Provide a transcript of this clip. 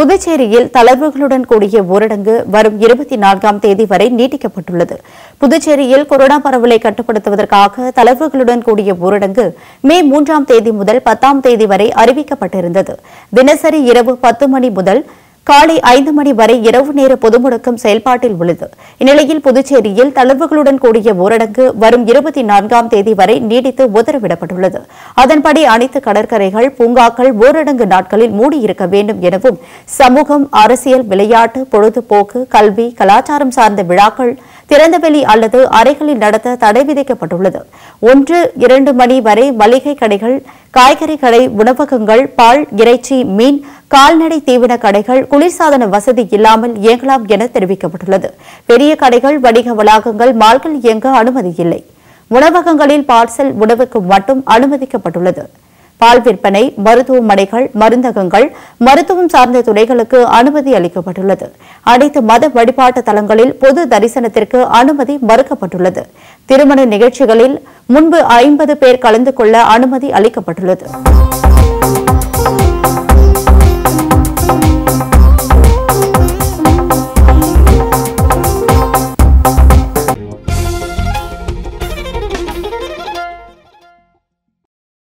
புதுச்சேரியில் தளர்வுகளுடன் கூடிய ஊரடங்கு வரும் இருபத்தி நான்காம் தேதி வரை நீட்டிக்கப்பட்டுள்ளது புதுச்சேரியில் கொரோனா பரவலை கட்டுப்படுத்துவதற்காக தளர்வுகளுடன் கூடிய ஊரடங்கு மே மூன்றாம் தேதி முதல் பத்தாம் தேதி வரை அறிவிக்கப்பட்டிருந்தது தினசரி இரவு பத்து மணி முதல் காலை ஐந்து மணி வரை இரவு நேர பொது முடக்கம் செயல்பாட்டில் உள்ளது இந்நிலையில் புதுச்சேரியில் தளர்வுகளுடன் கூடிய ஊரடங்கு வரும் இருபத்தி நான்காம் தேதி வரை நீடித்து உத்தரவிடப்பட்டுள்ளது அதன்படி அனைத்து கடற்கரைகள் பூங்காக்கள் ஊரடங்கு நாட்களில் மூடியிருக்க வேண்டும் எனவும் சமூகம் அரசியல் விளையாட்டு பொழுதுபோக்கு கல்வி கலாச்சாரம் சார்ந்த விழாக்கள் திறந்தவெளி அல்லது அறைகளில் நடத்த தடை விதிக்கப்பட்டுள்ளது ஒன்று இரண்டு மணி வரை மளிகை கடைகள் காய்கறி கடை உணவகங்கள் பால் இறைச்சி மீன் கால்நடை தீவன கடைகள் குளிர்சாதன வசதி இல்லாமல் இயங்கலாம் என தெரிவிக்கப்பட்டுள்ளது பெரிய கடைகள் வணிக வளாகங்கள் மால்கள் இயங்க அனுமதி இல்லை உணவகங்களில் பார்சல் உணவுக்கு மட்டும் அனுமதிக்கப்பட்டுள்ளது பால் விற்பனை மருத்துவமனைகள் மருந்தகங்கள் மருத்துவம் சார்ந்த துறைகளுக்கு அனுமதி அளிக்கப்பட்டுள்ளது அனைத்து மத வழிபாட்டு தலங்களில் பொது தரிசனத்திற்கு அனுமதி மறுக்கப்பட்டுள்ளது திருமண நிகழ்ச்சிகளில் முன்பு ஐம்பது பேர் கலந்து கொள்ள அனுமதி அளிக்கப்பட்டுள்ளது